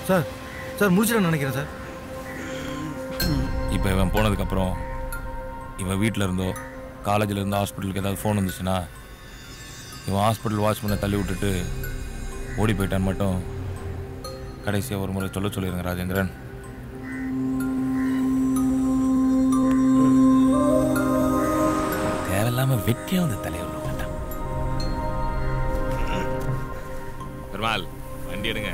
Sir sir முடிச்சிட்டேன்னு நினைக்கிறேன் sir இப்போ இவன் போனதுக்கப்புறம் இவன் வீட்டில் இருந்தோ காலேஜில் இருந்தோ ஹாஸ்பிட்டலுக்கு ஏதாவது ஃபோன் வந்துச்சுன்னா இவன் ஹாஸ்பிட்டல் வாட்ச்மேனை தள்ளி விட்டுட்டு ஓடி போயிட்டான்னு மட்டும் கடைசியாக ஒரு முறை சொல்ல சொல்லிடுங்க ராஜேந்திரன் தேவையில்லாம வெட்டியாக வந்து தலையை விட மாட்டான் பெருமாள் வண்டி எடுங்க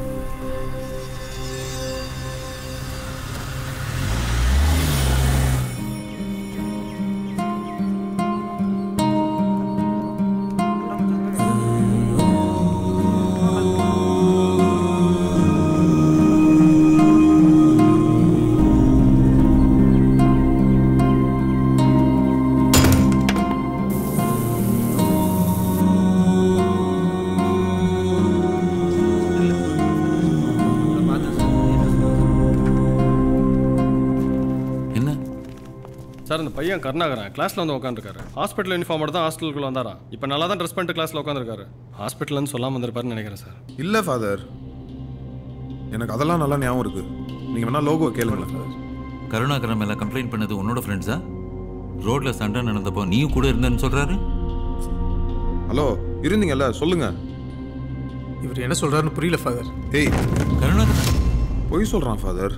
என்ன சார் இந்த பையன் கருணாகரன் கிளாஸ்ல வந்து உட்காந்துருக்காரு ஹாஸ்பிட்டல் யூனிஃபார்மோட தான் ஹாஸ்டலுக்குள்ள வந்தாரா இப்போ நல்லா தான் ட்ரெஸ் பண்ணிட்டு கிளாஸ்ல உட்காந்துருக்காரு ஹாஸ்பிட்டல்னு சொல்லாம வந்திருப்பாருன்னு நினைக்கிறேன் சார் இல்லை ஃபாதர் எனக்கு அதெல்லாம் நல்லா ஞாபகம் இருக்கு நீங்கள் வேணா லோகோவை கேளுங்களேன் கருணாகரன் மேல கம்ப்ளைண்ட் பண்ணது உன்னோட ஃப்ரெண்ட்ஸா ரோட்ல சண்டை நடந்தப்போ நீயும் கூட இருந்தேன்னு சொல்றாரு ஹலோ இருந்தீங்கல்ல சொல்லுங்க இவர் என்ன சொல்றாருன்னு புரியல ஃபாதர் ஏய் கருணாகரன் பொய் சொல்கிறான் ஃபாதர்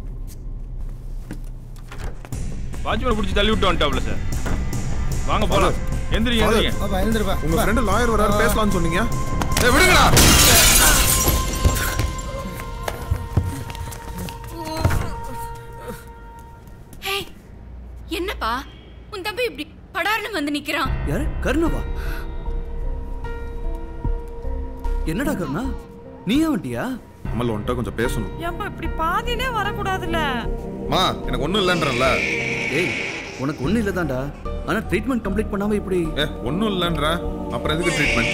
வாட்ச்மேன் பிடிச்சி தள்ளி விட்டு வந்துட்டாப்ல சார் வாங்க போலாம் எந்திரிங்க எந்திரிங்க உங்க ஃப்ரெண்டு லாயர் வராரு பேசலாம்னு சொன்னீங்க ஏய் விடுங்கடா ஹே என்னப்பா உன் தம்பி இப்படி படார்னு வந்து நிக்கிறான் யாரு கருணாவா என்னடா கருணா நீயா வண்டியா அம்மல் உன்கிட்ட கொஞ்சம் பேசணும் ஏன்பா இப்படி பாதியிலே வரக்கூடாதுல்ல மா எனக்கு ஒன்றும் இல்லைன்றல ஏய் உனக்கு ஒன்றும் இல்லைதான்டா ஆனா ட்ரீட்மெண்ட் கம்ப்ளீட் பண்ணாம இப்படி ஏ ஒன்றும் இல்லைன்ற அப்புறம் எதுக்கு ட்ரீட்மெண்ட்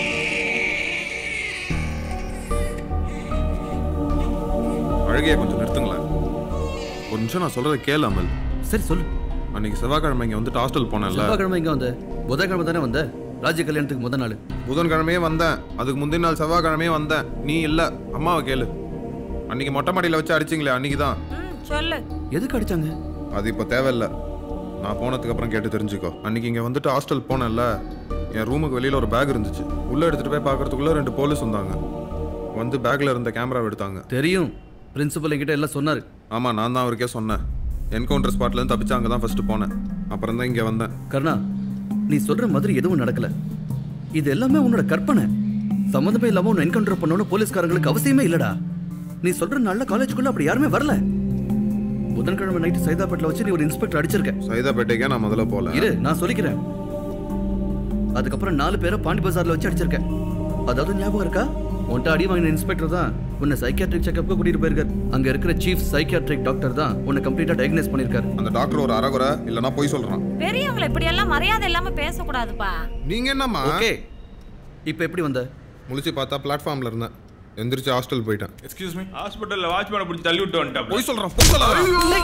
அழகைய கொஞ்சம் நிறுத்துங்களேன் ஒரு நிமிஷம் நான் சொல்றதை கேளு அமல் சரி சொல்லு அன்னைக்கு செவ்வாய்க்கிழமை இங்கே வந்துட்டு ஹாஸ்டல் போனேன்ல செவ்வாய்க்கிழமை இங்க வந்த புதன்கிழமை தானே வந்த ராஜ்ய கல்யாணத்துக்கு முத நாள் புதன்கிழமையே வந்தேன் அதுக்கு முந்தின நாள் செவ்வாய்க்கிழமையே வந்தேன் நீ இல்லை அம்மாவை கேளு அன்னைக்கு மொட்டை மாடியில் வச்சு அடிச்சிங்களே அன்னைக்கு தான் ம் சொல்லு எதுக்கு அடிச்சாங்க அது இப்போ தேவையில்ல நான் போனதுக்கு அப்புறம் கேட்டு தெரிஞ்சுக்கோ அன்னைக்கு இங்கே வந்துட்டு ஹாஸ்டல் போனேன்ல என் ரூமுக்கு வெளியில் ஒரு பேக் இருந்துச்சு உள்ளே எடுத்துகிட்டு போய் பார்க்கறதுக்குள்ள ரெண்டு போலீஸ் வந்தாங்க வந்து பேக்கில் இருந்த கேமராவை எடுத்தாங்க தெரியும் பிரின்சிபல் என்கிட்ட எல்லாம் சொன்னாரு ஆமாம் நான் தான் அவருக்கே சொன்னேன் என்கவுண்டர் ஸ்பாட்லேருந்து தப்பிச்சு அங்கே தான் ஃபஸ்ட்டு போனேன் அப்புறம் தான் இங்கே வந்தேன் கருணா நீ சொல்ற மாதிரி எதுவும் நடக்கல இது எல்லாமே உன்னோட கற்பனை சம்மந்தமே இல்லாம உன்னை என்கவுண்டர் பண்ணணும்னு போலீஸ்காரங்களுக்கு அவசியமே இல்லடா நீ சொல்ற நல்ல காலேஜுக்குள்ள அப்படி யாருமே வரல புதன்கிழமை நைட்டு சைதாப்பேட்டில் வச்சு நீ ஒரு இன்ஸ்பெக்டர் அடிச்சிருக்க சைதாப்பேட்டைக்கே நான் முதல்ல போகல இரு நான் சொல்லிக்கிறேன் அதுக்கப்புறம் நாலு பேரை பாண்டி பஜார்ல வச்சு அடிச்சிருக்கேன் அதாவது ஞாபகம் இருக்கா உன்ட்ட அடி வாங்கின இன்ஸ்பெக்டர் தான் உன்னை சைக்கியாட்ரிக் செக்கப்க்கு கூட்டிட்டு போயிருக்காரு அங்க இருக்கிற சீஃப் சைக்கியாட்ரிக் டாக்டர் தான் உன்னை கம்ப்ளீட்டா டயக்னைஸ் பண்ணிருக்காரு அந்த டாக்டர் ஒரு அறகுறை இல்லைன்னா போய் சொல்கிறான் பெரியவங்களை இப்படி எல்லாம் மரியாதை இல்லாம பேசக்கூடாதுப்பா நீங்கள் என்னம்மா ஓகே இப்போ எப்படி வந்த முழிச்சு பார்த்தா பிளாட்ஃபார்மில் இருந்தேன் எந்திரிச்சு ஹாஸ்டல் போயிட்டேன் எக்ஸ்கியூஸ் மீ ஹாஸ்பிட்டல்ல வாட்ச்மேனை பிடிச்சி தள்ளி விட்டு வந்துட்டாப்ல போய் சொல்கிறான் பொங்கல்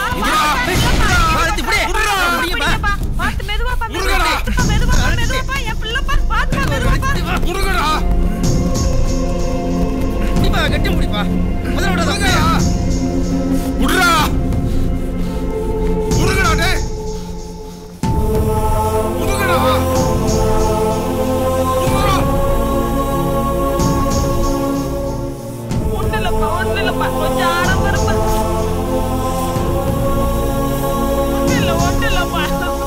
பிடிங்கப்பா. பார்த்து மெதுவாப்பா, மெதுவா. மெதுவாப்பா, மெதுவாப்பா. என் பிள்ளைப்பா, பார்த்துப்பா, மெதுவாப்பா. விடுறா விடுங்கடா டேய் விடுங்கடா விடுறா ஒண்ணும் இல்லப்பா, ஒண்ணும் இல்லப்பா. கொஞ்சம் ஆடம்பரப்பா. ஒண்ணும் இல்ல, ஒண்ணும் இல்லப்பா.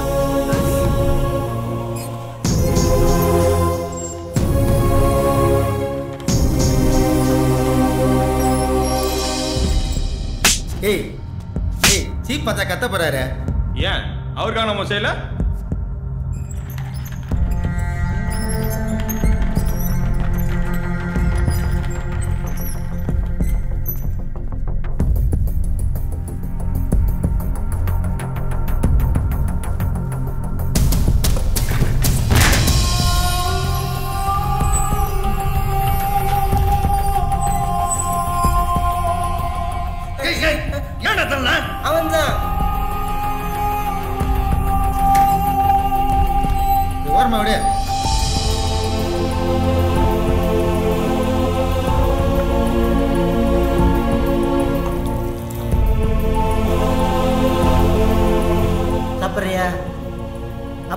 ஏய் ஏய் சீப் பார்த்தா கத்த போறாரு ஏன் அவருக்காக நம்ம செய்யல ஏன்டா தரலாம் அவன் தான்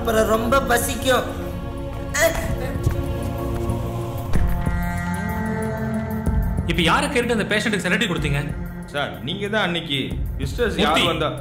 அப்புறம் ரொம்ப பசிக்கும் இப்போ யாரை கேட்டு அந்த பேஷண்ட்டுக்கு செலக்டி கொடுத்தீங்க சார் நீங்க தான் அன்னைக்கு விசிட்டர்ஸ் மூர்த்தி. யார் வந்தா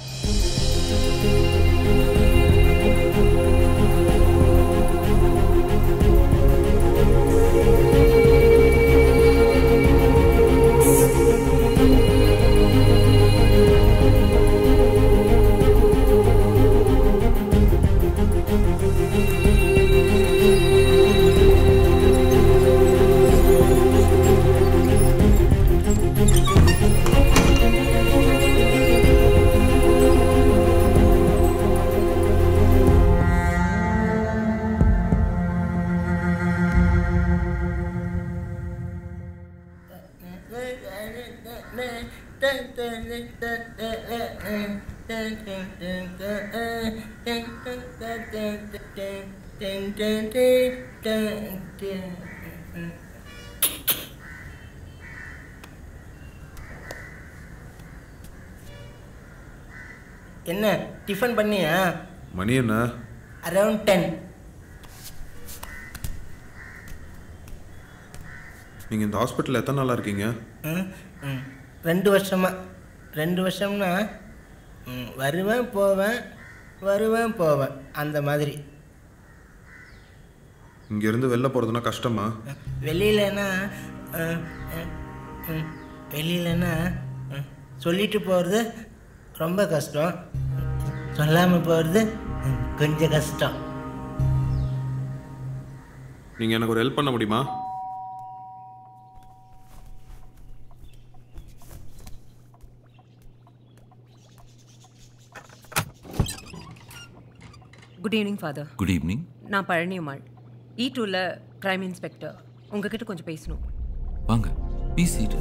என்ன டிஃபன் பண்ணியா மணி என்ன அரவுண்ட் டென் நீங்கள் இந்த ஹாஸ்பிட்டலில் எத்தனை நாளாக இருக்கீங்க ரெண்டு வருஷமா ரெண்டு வருஷம்னா ம், வருவேன் போவேன் வருவேன் போவேன் அந்த மாதிரி இங்கேருந்து வெளில போகிறதுனா கஷ்டமா வெளியிலனா அஹ், அஹ், ம், வெளியிலனா ம், சொல்லிட்டு போகிறது ரொம்ப கஷ்டம் சொல்லாமல் போகிறது கொஞ்சம் கஷ்டம் நீங்கள் எனக்கு ஒரு ஹெல்ப் பண்ண முடியுமா good evening father good evening நான் பழனியம்மாள் இ டூவில் கிரைம் இன்ஸ்பெக்டர் உங்ககிட்ட கொஞ்சம் பேசணும் வாங்க பி சீட்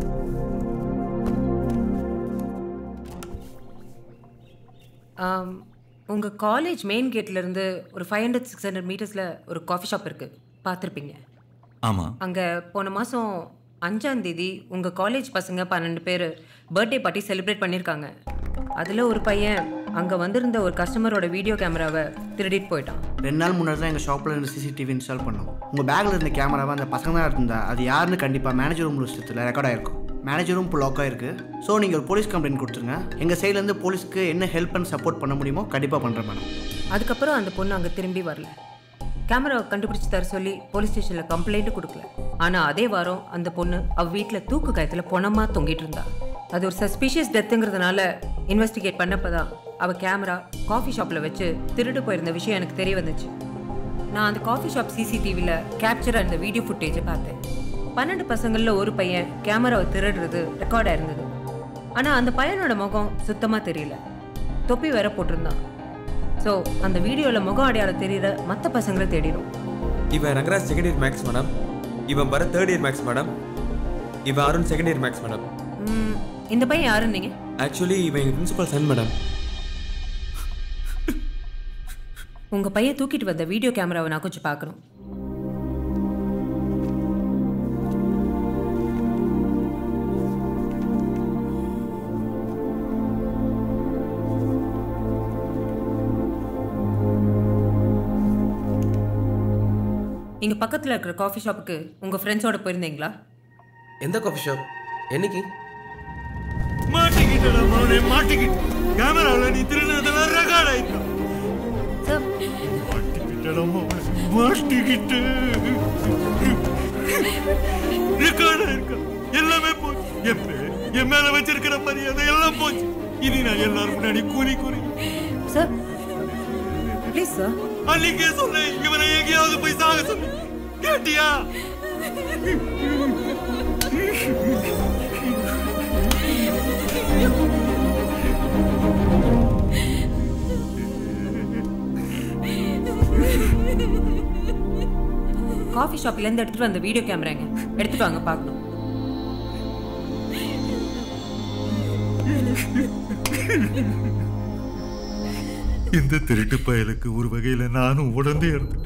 உங்கள் காலேஜ் மெயின் கேட்லேருந்து ஒரு ஃபைவ் ஹண்ட்ரட் சிக்ஸ் ஹண்ட்ரட் மீட்டர்ஸில் ஒரு காஃபி ஷாப் இருக்குது பார்த்துருப்பீங்க ஆமாம் அங்கே போன மாதம் அஞ்சாம் தேதி உங்கள் காலேஜ் பசங்க பன்னெண்டு பேர் பர்த்டே பார்ட்டி செலிப்ரேட் பண்ணியிருக்காங்க அதில் ஒரு பையன் அங்கே வந்திருந்த ஒரு கஸ்டமரோட வீடியோ கேமராவை திருடிட்டு போயிட்டான் ரெண்டு நாள் முன்னாடி தான் எங்கள் ஷாப்பில் இருந்து சிசிடிவி இன்ஸ்டால் பண்ணோம் உங்கள் பேக்கில் இருந்த கேமராவை அந்த பசங்க தான் இருந்தா அது யாருன்னு கண்டிப்பாக மேனேஜர் ரூம் லிஸ்டத்தில் ரெக்கார்ட் ஆயிருக்கும் மேனேஜர் ரூம் இப்போ லாக் ஆயிருக்கு ஸோ நீங்கள் ஒரு போலீஸ் கம்ப்ளைண்ட் கொடுத்துருங்க எங்கள் சைட்லேருந்து போலீஸ்க்கு என்ன ஹெல்ப் அண்ட் சப்போர்ட் பண்ண முடியுமோ கண்டிப்பாக பண்ணுறேன் மேடம் அதுக்கப்புறம் அந்த பொண்ணு அங்கே திரும்பி வரல கேமராவை கண்டுபிடிச்சு தர சொல்லி போலீஸ் ஸ்டேஷனில் கம்ப்ளைண்ட்டும் கொடுக்கல ஆனால் அதே வாரம் அந்த பொண்ணு அவ வீட்டில் தூக்கு கயத்தில் பொணமாக தொங்கிட்டு இருந்தா அது ஒரு சஸ்பீஷியஸ் டெத்துங்கிறதுனால இன்வெஸ்டிகேட் பண்ணப்போ தான் அவள் கேமரா காஃபி ஷாப்பில் வச்சு திருடு போயிருந்த விஷயம் எனக்கு தெரிய வந்துச்சு நான் அந்த காஃபி ஷாப் சிசிடிவியில் கேப்சர் அந்த வீடியோ ஃபுட்டேஜை பார்த்தேன் பன்னெண்டு பசங்களில் ஒரு பையன் கேமராவை திருடுறது ரெக்கார்டாக இருந்தது ஆனால் அந்த பையனோட முகம் சுத்தமாக தெரியல தொப்பி வேற போட்டிருந்தான் ஸோ அந்த வீடியோவில் முகம் அடையாளம் தெரியுற மற்ற பசங்களை தேடிடும் இவன் Rangaraj second year maths madam இவன் வர தேர்ட் இயர் மேக்ஸ் மேடம் இவன் Arun second year maths madam ம், இந்த பையன் யாருன்னீங்க ஆக்சுவலி இவன் எங்கள் பிரின்சிபல் சன் மேடம் உங்கள் பையன் தூக்கிட்டு வந்த வீடியோ கேமராவை நான் கொஞ்சம் பார்க்கணும் இங்க பக்கத்துல இருக்கிற காஃபி ஷாப்புக்கு உங்க ஃப்ரெண்ட்ஸோட போயிருந்தீங்களா எந்த காஃபி ஷாப் என்னைக்கு மாட்டிக்கிட்டடா மவனே மாட்டிக்கிட்டு கேமராவில் நீ திருநதெல்லாம் ரெக்கார்ட் ஆயிட்டான் மாட்டிக்கிட்டடா மவனே மாட்டிக்கிட்டு ரெக்கார்ட் ஆயிருக்கா எல்லாமே போச்சு என் பேர் என் மேல வச்சிருக்கிற மரியாதை எல்லாம் போச்சு இனி நான் எல்லாரும் முன்னாடி கூறி கூறி சார் ப்ளீஸ் சார் அன்னைக்கே சொன்னேன் இவனை எங்கேயாவது போய் சாக சொல்லு கேட்டியா காஃபி ஷாப்லேருந்து எடுத்துட்டு வந்த வீடியோ கேமராங்க எடுத்துட்டு வாங்க பார்க்கணும் இந்த திருட்டு பயலுக்கு ஒரு வகையில நானும் உடந்தே இருந்துட்டேன்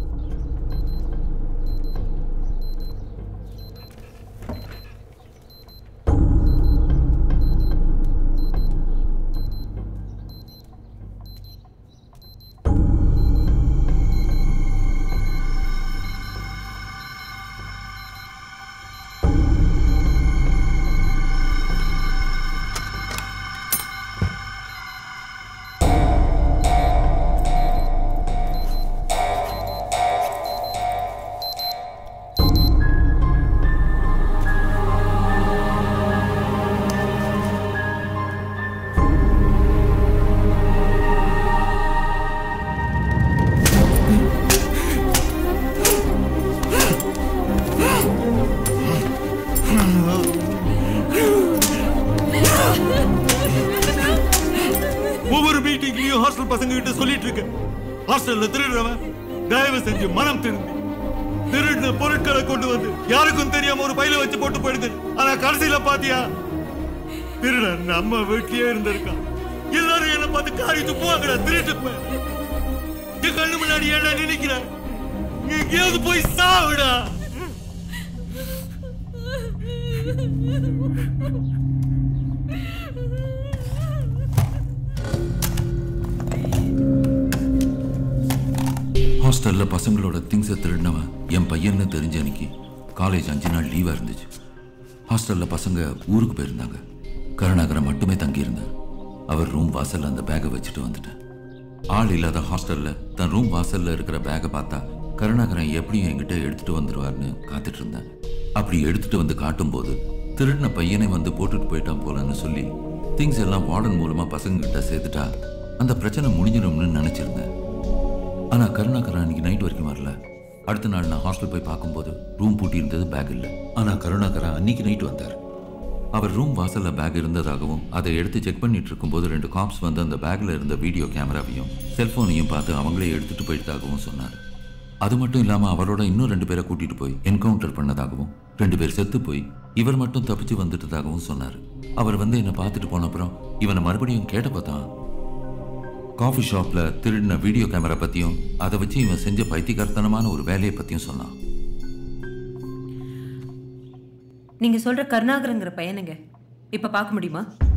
உங்ககிட்ட சொல்லிட்டு இருக்கேன் ஹாஸ்டல்ல திருடுறவன் தயவு செஞ்சு மனம் திருந்தி திருடின பொருட்களை கொண்டு வந்து யாருக்கும் தெரியாம ஒரு பையில வச்சு போட்டு போயிடுது ஆனா கடைசியில பாத்தியா திருடன் நம்ம வீட்லயே இருந்திருக்கான் எல்லாரும் என்ன பார்த்து காரி துப்புவாங்கடா திருட்டு போய் என் கண்ணு முன்னாடி ஏன்டா நினைக்கிற எங்கேயாவது போய் சாவுடா ஹாஸ்டல்ல பசங்களோட திங்ஸை திருடினவன் என் பையன்னு தெரிஞ்ச அன்னைக்கு காலேஜ் அஞ்சு நாள் லீவாக இருந்துச்சு ஹாஸ்டல்ல பசங்க ஊருக்கு போயிருந்தாங்க கருணாகரன் மட்டுமே தங்கியிருந்தார் அவர் ரூம் வாசல்ல அந்த பேக்கை வச்சுட்டு வந்துட்டேன் ஆள் இல்லாத ஹாஸ்டல்ல தன் ரூம் வாசல்ல இருக்கிற பேக்கை பார்த்தா கருணாகரன் எப்படியும் என்கிட்ட எடுத்துட்டு வந்துருவார்னு காத்துட்டு இருந்தேன் அப்படி எடுத்துட்டு வந்து காட்டும்போது திருடின பையனை வந்து போட்டுட்டு போயிட்டான் போலன்னு சொல்லி திங்ஸ் எல்லாம் வார்டன் மூலமா பசங்க கிட்ட சேர்த்துட்டா அந்த பிரச்சனை முடிஞ்சிடும்னு நினைச்சிருந்தேன் ஆனா கருணாகரன் அன்னைக்கு நைட் வரைக்கும் வரல அடுத்த நாள் நான் ஹாஸ்டல் போய் பார்க்கும்போது ரூம் பூட்டி இருந்தது பேக் இல்லை ஆனா கருணாகரன் அன்னைக்கு நைட் வந்தார் அவர் ரூம் வாசல்ல பேக் இருந்ததாகவும் அதை எடுத்து செக் பண்ணிட்டு இருக்கும்போது ரெண்டு காப்ஸ் வந்து அந்த பேக்ல இருந்த வீடியோ கேமராவையும் செல்போனையும் பார்த்து அவங்களே எடுத்துட்டு போயிட்டதாகவும் சொன்னார் அது மட்டும் இல்லாம அவரோட இன்னும் ரெண்டு பேரை கூட்டிட்டு போய் என்கவுண்டர் பண்ணதாகவும் ரெண்டு பேர் செத்து போய் இவர் மட்டும் தப்பிச்சு வந்துட்டதாகவும் சொன்னார் அவர் வந்து என்னை பார்த்துட்டு போன அப்புறம் இவனை மறுபடியும் கேட்டப்போ தான் காஃபி ஷாப்ல திருடின வீடியோ கேமரா பத்தியும் அதை வச்சு இவன் செஞ்ச பைத்தியகாரத்தனமான ஒரு வேலையை பத்தியும் சொன்னான் நீங்க சொல்ற கருணாகரங்கிற பையனுங்க இப்ப பார்க்க முடியுமா